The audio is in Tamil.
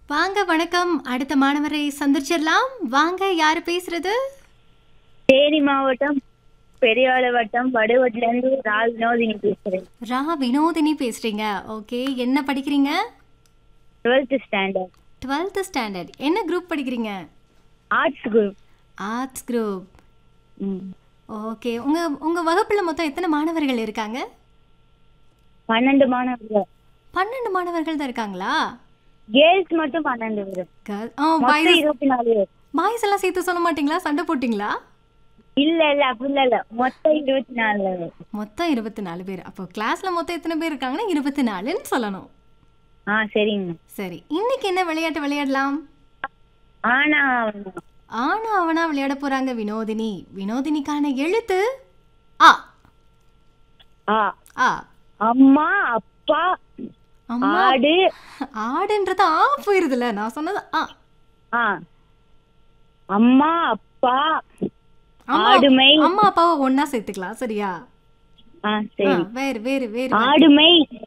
வாங்க வணக்கம் அடுத்த மாணவரை சந்திச்சிடலாம் வாங்க யாரு பேசுறது தேனி மாவட்டம் பெரியாள வட்டம் வடுவட்டில இருந்து ரா வினோதினி பேசுறேன் ரா வினோதினி பேசுறீங்க ஓகே என்ன படிக்கிறீங்க டுவெல்த் ஸ்டாண்டர்ட் டுவெல்த் ஸ்டாண்டர்ட் என்ன குரூப் படிக்கிறீங்க arts group arts group okay உங்க உங்க வகுப்புல மொத்தம் எத்தனை மாணவர்கள் இருக்காங்க பன்னெண்டு மாணவர்கள் பன்னெண்டு மாணவர்கள் தான் இருக்காங்களா கேர்ள்ஸ் மட்டும் பன்னெண்டு பேர் Girl- ஆ மொத்தம் பாய்ஸ் இருபத்தி நாலு பேர் பாய்ஸ் எல்லாம் சேர்த்து சொல்ல மாட்டீங்களா சண்டை போட்டிங்களா இல்ல இல்ல அப்படி இல்ல இல்ல மொத்தம் இருபத்தி நாலு பேர் மொத்தம் இருபத்தி நாலு பேர் அப்போ கிளாஸ்ல மொத்தம் எத்தனை பேர் இருக்காங்கன்னா இருபத்தி நாலுன்னு சொல்லணும் ஆ சரிங்க சரி இன்னைக்கு என்ன விளையாட்டு விளையாடலாம் ஆனா ஆனா அவனா விளையாட போறாங்க வினோதினி வினோதினிக்கான எழுத்து ஆ ஆ ஆ அம்மா அப்பா அம்மா ஆடு ஆடுன்றது ஆ போயிருதுல நான் சொன்னது ஆ ஆ அம்மா அப்பா அம்மா ஆடுமை அம்மா அப்பாவை ஒண்ணா சேர்த்துக்கலாம் சரியா ஆ ஆ, சரி வேறு வேறு வேறு ஆடுமை